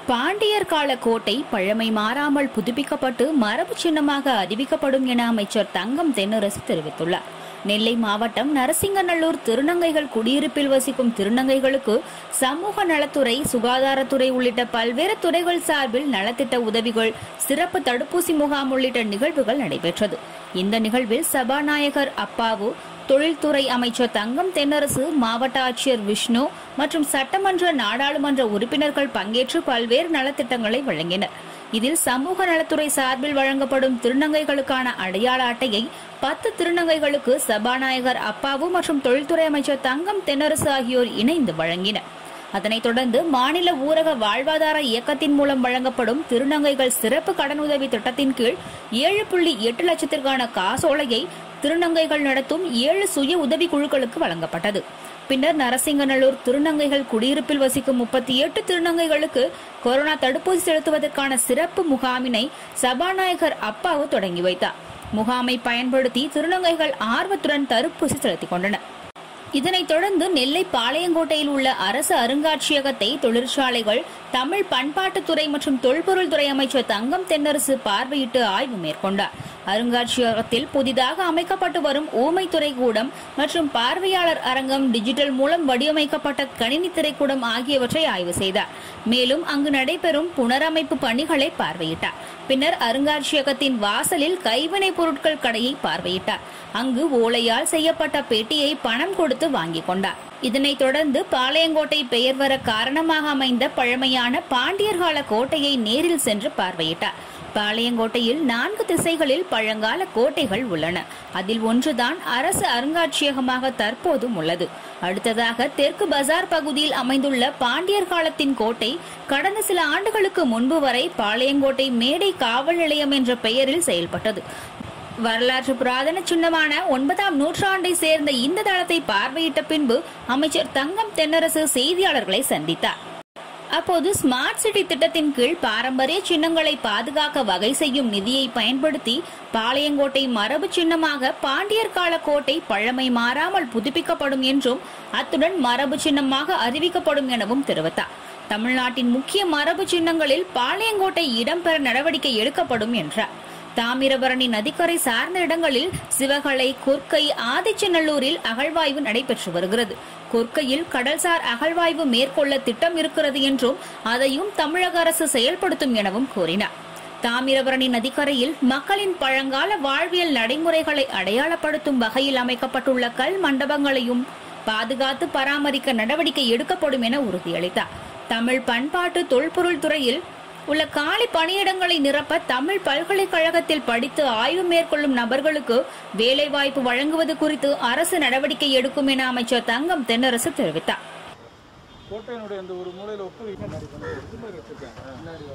பாண்டியர் கால கோட்டை பழமை மாறாமல் புதுப்பிக்கப்பட்டு மரபு சின்னமாக அறிவிக்கப்படும் என அமைச்சர் தங்கம் தென்னரசு தெரிவித்துள்ளார் நெல்லை மாவட்டம் நரசிங்கநல்லூர் திருநங்கைகள் குடியிருப்பில் வசிக்கும் திருநங்கைகளுக்கு சமூக நலத்துறை சுகாதாரத்துறை உள்ளிட்ட பல்வேறு துறைகள் சார்பில் நலத்திட்ட உதவிகள் சிறப்பு தடுப்பூசி முகாம் உள்ளிட்ட நிகழ்வுகள் நடைபெற்றது இந்த நிகழ்வில் சபாநாயகர் அப்பாவு தொழில்துறை அமைச்சர் தங்கம் தென்னரசு மாவட்ட ஆட்சியர் விஷ்ணு மற்றும் சட்டமன்ற நாடாளுமன்ற உறுப்பினர்கள் பங்கேற்று பல்வேறு நலத்திட்டங்களை வழங்கினர் இதில் சமூக நலத்துறை சார்பில் வழங்கப்படும் திருநங்கைகளுக்கான அடையாள அட்டையை பத்து திருநங்கைகளுக்கு சபாநாயகர் அப்பாவு மற்றும் தொழில்துறை அமைச்சர் தங்கம் தென்னரசு ஆகியோர் இணைந்து வழங்கினர் அதனைத் தொடர்ந்து மாநில ஊரக வாழ்வாதார இயக்கத்தின் மூலம் வழங்கப்படும் திருநங்கைகள் சிறப்பு கடனுதவி திட்டத்தின் கீழ் ஏழு புள்ளி எட்டு லட்சத்திற்கான காசோலையை திருநங்கைகள் நடத்தும் ஏழு சுய உதவி குழுக்களுக்கு வழங்கப்பட்டது பின்னர் நரசிங்கநல்லூர் திருநங்கைகள் குடியிருப்பில் வசிக்கும் முப்பத்தி எட்டு திருநங்கைகளுக்கு கொரோனா தடுப்பூசி செலுத்துவதற்கான சிறப்பு முகாமினை சபாநாயகர் அப்பாவு தொடங்கி வைத்தார் முகாமை பயன்படுத்தி திருநங்கைகள் ஆர்வத்துடன் தடுப்பூசி செலுத்திக் கொண்டனர் இதனைத் தொடர்ந்து நெல்லை பாளையங்கோட்டையில் உள்ள அரசு அருங்காட்சியகத்தை தொழிற்சாலைகள் தமிழ் பண்பாட்டுத்துறை மற்றும் தொல்பொருள் துறை அமைச்சர் தங்கம் தென்னரசு பார்வையிட்டு ஆய்வு மேற்கொண்டார் அருங்காட்சியகத்தில் புதிதாக அமைக்கப்பட்டு வரும் ஊமைத்துறை கூடம் மற்றும் பார்வையாளர் அரங்கம் டிஜிட்டல் மூலம் வடிவமைக்கப்பட்ட கணினி திரைக்கூடம் ஆகியவற்றை ஆய்வு செய்தார் மேலும் அங்கு நடைபெறும் புனரமைப்பு பணிகளை பார்வையிட்டார் பின்னர் அருங்காட்சியகத்தின் வாசலில் கைவினைப் பொருட்கள் கடையை பார்வையிட்டார் அங்கு ஓலையால் செய்யப்பட்ட பெட்டியை பணம் கொடுத்து வாங்கிக் கொண்டார் இதனைத் தொடர்ந்து பாளையங்கோட்டை பெயர் வர காரணமாக அமைந்த பழமையான பாண்டியர் கால கோட்டையை நேரில் சென்று பார்வையிட்டார் பாளையங்கோட்டையில் நான்கு திசைகளில் பழங்கால கோட்டைகள் உள்ளன அதில் ஒன்றுதான் அரசு அருங்காட்சியகமாக தற்போதும் உள்ளது அடுத்ததாக தெற்கு பஜார் பகுதியில் அமைந்துள்ள பாண்டியர் காலத்தின் கோட்டை கடந்த சில ஆண்டுகளுக்கு முன்பு வரை பாளையங்கோட்டை மேடை காவல் நிலையம் என்ற பெயரில் செயல்பட்டது வரலாற்று புராதன சின்னமான ஒன்பதாம் நூற்றாண்டை சேர்ந்த இந்த தளத்தை பார்வையிட்ட பின்பு அமைச்சர் தங்கம் தென்னரசு செய்தியாளர்களை சந்தித்தார் அப்போது ஸ்மார்ட் சிட்டி திட்டத்தின் கீழ் பாரம்பரிய சின்னங்களை பாதுகாக்க வகை செய்யும் நிதியை பயன்படுத்தி பாளையங்கோட்டை மரபு சின்னமாக பாண்டியர் கால கோட்டை பழமை மாறாமல் புதுப்பிக்கப்படும் என்றும் அத்துடன் மரபு சின்னமாக அறிவிக்கப்படும் எனவும் தெரிவித்தார் தமிழ்நாட்டின் முக்கிய மரபு சின்னங்களில் பாளையங்கோட்டை இடம்பெற நடவடிக்கை எடுக்கப்படும் என்றார் தாமிரபரணி நதிக்கரை சார்ந்த இடங்களில் சிவகலை கொர்க்கை ஆதிச்சநல்லூரில் அகழ்வாய்வு நடைபெற்று வருகிறது கொர்க்கையில் கடல்சார் அகழ்வாய்வு மேற்கொள்ள திட்டம் இருக்கிறது என்றும் அதையும் தமிழக அரசு செயல்படுத்தும் எனவும் கூறினார் தாமிரபரணி நதிக்கரையில் மக்களின் பழங்கால வாழ்வியல் நடைமுறைகளை அடையாளப்படுத்தும் வகையில் அமைக்கப்பட்டுள்ள கல் மண்டபங்களையும் பாதுகாத்து பராமரிக்க நடவடிக்கை எடுக்கப்படும் என உறுதியளித்தார் தமிழ் பண்பாட்டு தொல்பொருள் துறையில் உள்ள காலி பணியிடங்களை நிரப்ப தமிழ் பல்கலைக்கழகத்தில் படித்து ஆய்வு மேற்கொள்ளும் நபர்களுக்கு வேலைவாய்ப்பு வழங்குவது குறித்து அரசு நடவடிக்கை எடுக்கும் என அமைச்சர் தங்கம் தென்னரசு தெரிவித்தார் கோட்டையினுடைய இந்த ஒரு மூலையில் ஒப்புவிக்க இது மாதிரி வச்சிருக்காங்க முன்னாடி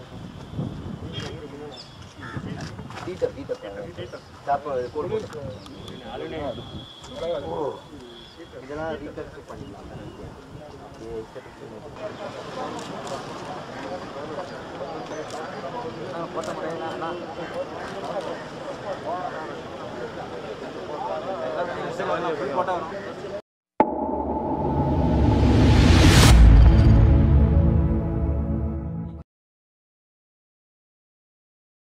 டீட்டர் டீட்டர் சாப்பா கோடு போட்டு. ஓ இதெல்லாம் ரீகன்ஸ்ட்ரக்ட் பண்ணிக்கலாம் ஏ, சரி, சரி. ஆ, போட்ட முறையில் அண்ணா போட்டா வரும்